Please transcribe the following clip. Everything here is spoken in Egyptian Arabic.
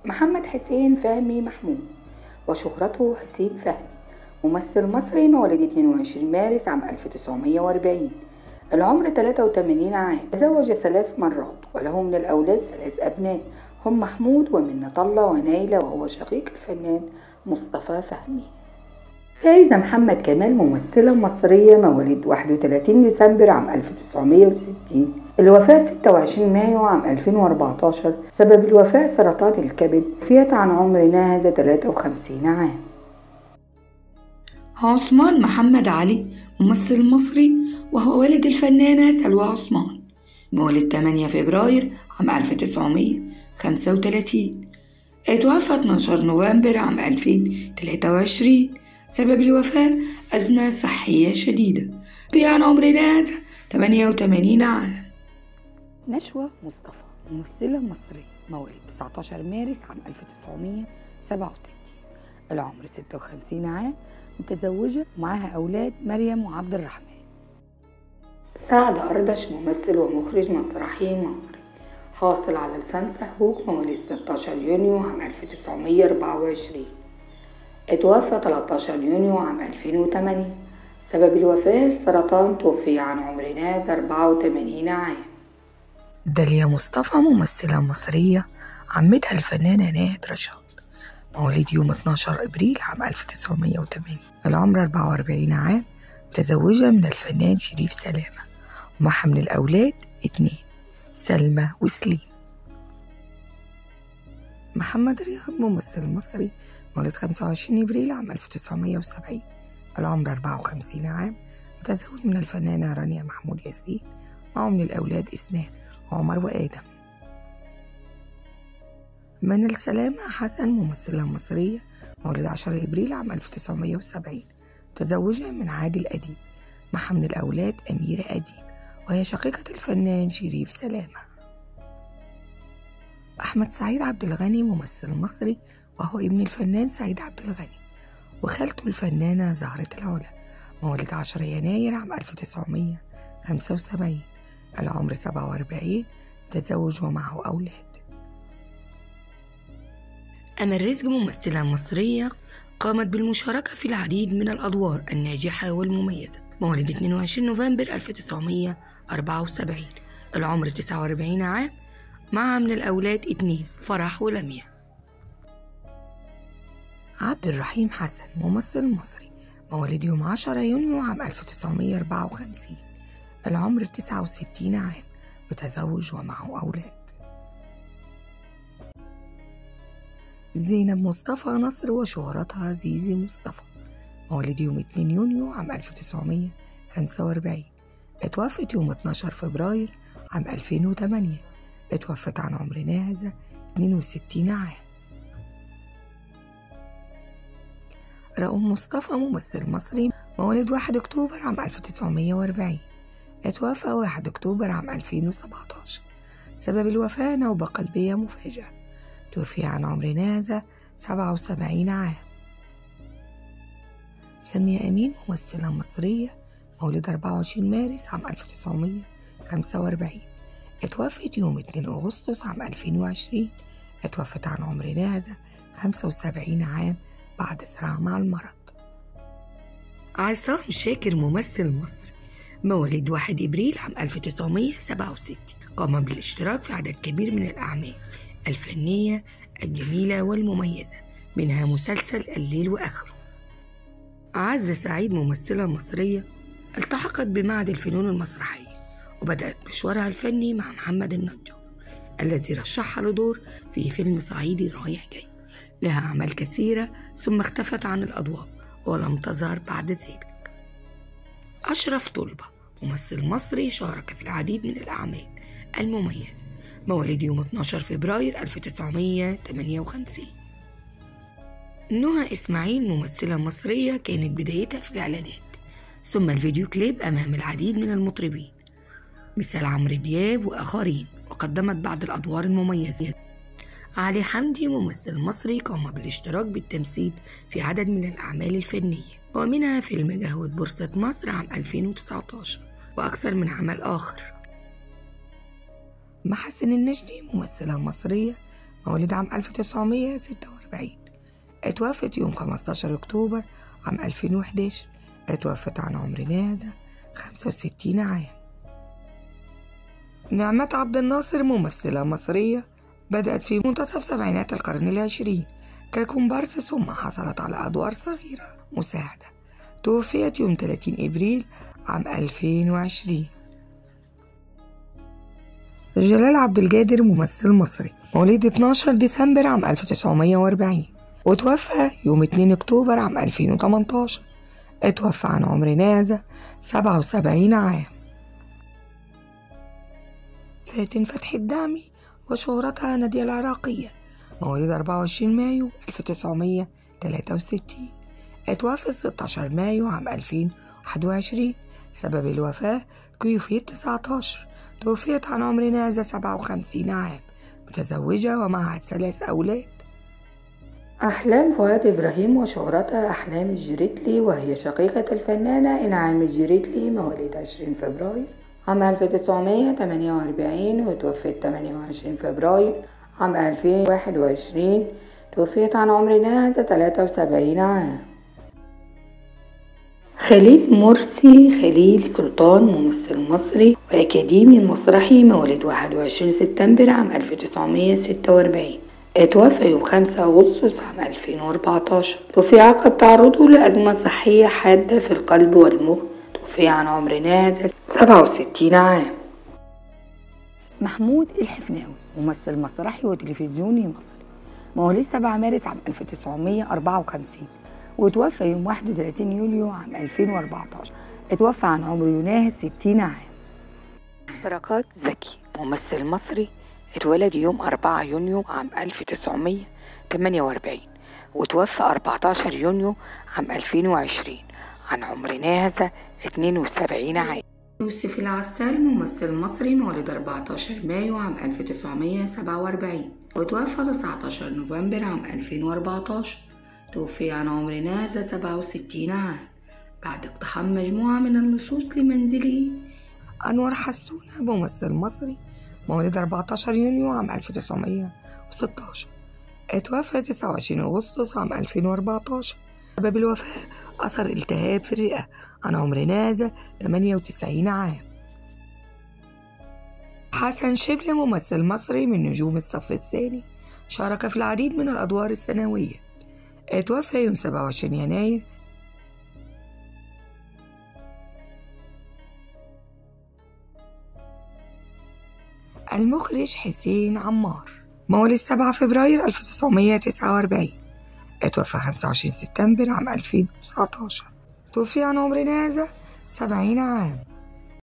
محمد حسين فهمي محمود وشهرته حسين فهمي ممثل مصري مواليد 22 مارس عام 1940 العمر 83 عام تزوج ثلاث مرات وله من الأولاد ثلاث أبناء هم محمود ومنة الله ونايلة وهو شقيق الفنان مصطفى فهمي فايزة محمد كمال ممثلة مصرية مواليد 31 ديسمبر عام 1960 الوفاة 26 مايو عام 2014 سبب الوفاة سرطان الكبد وفيت عن عمر ناهز 53 عام عثمان محمد علي ممثل مصري وهو والد الفنانة سلوى عثمان مولد 8 فبراير عام 1935 اتوفى 12 نوفمبر عام 2023 سبب الوفاة أزمة صحية شديدة في عن عمر ناس 88 عام نشوى مصطفى ممثلة مصرية مواليد 19 مارس عام 1967 العمر 56 عام متزوجة ومعاها أولاد مريم وعبد الرحمن سعد أردش ممثل ومخرج مسرحي مصري حاصل على لسان سهوك مواليد 16 يونيو عام 1924 اتوفى 13 يونيو عام 2008 سبب الوفاة السرطان توفي عن عمر ناس 84 عام داليا مصطفى ممثلة مصرية عمتها الفنانة ناهد رشاد مواليد يوم 12 أبريل عام 1980 العمر 44 عام متزوجة من الفنان شريف سلامة ومعها من الأولاد اتنين سلمى وسليم محمد رياض ممثل مصري مولد 25 إبريل عام 1970 العمر 54 عام متزوج من الفنانة رانيا محمود ياسين معه من الأولاد إسنان عمر وآدم من السلامة حسن ممثلة مصرية مولد 10 إبريل عام 1970 متزوجة من عادل أديب معها من الأولاد أميرة أديب وهي شقيقة الفنان شريف سلامة أحمد سعيد عبد الغني ممثل مصري وهو ابن الفنان سعيد عبد الغني وخالته الفنانة زهرة العلا مواليد 10 يناير عام 1975 العمر 47 تزوج ومعه أولاد أمل رزق ممثلة مصرية قامت بالمشاركة في العديد من الأدوار الناجحة والمميزة مواليد 22 نوفمبر 1974 العمر 49 عام مع من الأولاد اتنين فرح ولميا عبد الرحيم حسن ممثل مصري مواليد يوم 10 يونيو عام 1954 العمر 69 عام متزوج ومعه أولاد زينب مصطفى نصر وشهرتها زيزي مصطفى مواليد يوم 2 يونيو عام 1945 اتوفت يوم 12 فبراير عام 2008 اتوفت عن عمر ناهزة 62 عام رؤوم مصطفى ممثل مصري مواليد 1 أكتوبر عام 1940 اتوفى 1 أكتوبر عام 2017 سبب الوفاة نوبة قلبية مفاجئة توفي عن عمر نازة 77 عام سمية أمين ممثلة مصرية مولد 24 مارس عام 1945 اتوفت يوم 2 أغسطس عام 2020 اتوفت عن عمر نازة 75 عام بعد صراع مع المرض عصام شاكر ممثل مصري مواليد 1 إبريل عام 1967 قام بالاشتراك في عدد كبير من الأعمال الفنية الجميلة والمميزة منها مسلسل الليل وآخره عزة سعيد ممثلة مصرية التحقت بمعهد الفنون المسرحية وبدأت مشوارها الفني مع محمد النجار الذي رشحها لدور في فيلم صعيدي رايح جاي لها أعمال كثيرة ثم اختفت عن الأضواء ولم تظهر بعد ذلك أشرف طلبة ممثل مصري شارك في العديد من الأعمال المميزة مواليد يوم 12 فبراير 1958 نهى إسماعيل ممثلة مصرية كانت بدايتها في الإعلانات ثم الفيديو كليب أمام العديد من المطربين مثل عمرو دياب وآخرين وقدمت بعض الأدوار المميزة علي حمدي ممثل مصري قام بالاشتراك بالتمثيل في عدد من الأعمال الفنية ومنها فيلم جهوة بورصة مصر عام 2019 وأكثر من عمل آخر محسن النجدي ممثلة مصرية مواليد عام 1946 اتوفت يوم 15 أكتوبر عام 2011 اتوفت عن عمر ناهزة 65 عام نعمة عبد الناصر ممثلة مصرية بدأت في منتصف سبعينات القرن العشرين ككومبارس ثم حصلت على أدوار صغيرة مساعدة توفيت يوم 30 إبريل عام 2020 جلال عبد الجادر ممثل مصري مواليد 12 ديسمبر عام 1940 وتوفى يوم 2 أكتوبر عام 2018 اتوفى عن عمر نازة 77 عام فاتن فتحي الدعمي وشهرتها نادية العراقية مواليد 24 مايو 1963 اتوفت 16 مايو عام 2021 سبب الوفاة كيوفيت 19 توفيت عن عمر نازة 57 عام متزوجة ومعها ثلاث أولاد أحلام فؤاد إبراهيم وشهرتها أحلام الجريتلي وهي شقيقة الفنانة إنعام الجريتلي مواليد 20 فبراير عام 1948 وتوفيت 28 فبراير عام 2021 توفيت عن عمر ناهزة 73 عام خليل مرسي خليل سلطان ممثل مصري وأكاديمي مسرحي مواليد 21 سبتمبر عام 1946 اتوفى يوم 5 أغسطس عام 2014 توفي عقب تعرضه لأزمة صحية حادة في القلب والمخ توفي عن عمر نازل 67 عام محمود الحفناوي ممثل مسرحي وتلفزيوني مصري مواليد 7 مارس عام 1954 وتوفى يوم 31 يوليو عام 2014 اتوفى عن عمر يناهز 60 عام بركات زكي ممثل مصري اتولد يوم 4 يونيو عام 1948 وتوفى 14 يونيو عام 2020 عن عمر ناهزة 72 عام يوسف العسال ممثل مصري مواليد 14 مايو عام 1947 وتوفى 19 نوفمبر عام 2014 توفي عن عمر ناهزة 67 عام بعد اقتحام مجموعة من اللصوص لمنزله أنور حسونة ممثل مصري مواليد 14 يونيو عام 1916 اتوفى 29 أغسطس عام 2014 سبب الوفاة أثر التهاب في الرئة عن عمر نازة 98 عام حسن شبل ممثل مصري من نجوم الصف الثاني شارك في العديد من الأدوار السنوية اتوفى يوم 27 يناير المخرج حسين عمار مواليد 7 فبراير 1949 اتوفى 25 سبتمبر عام 2019 توفي عن عمر نازة 70 عام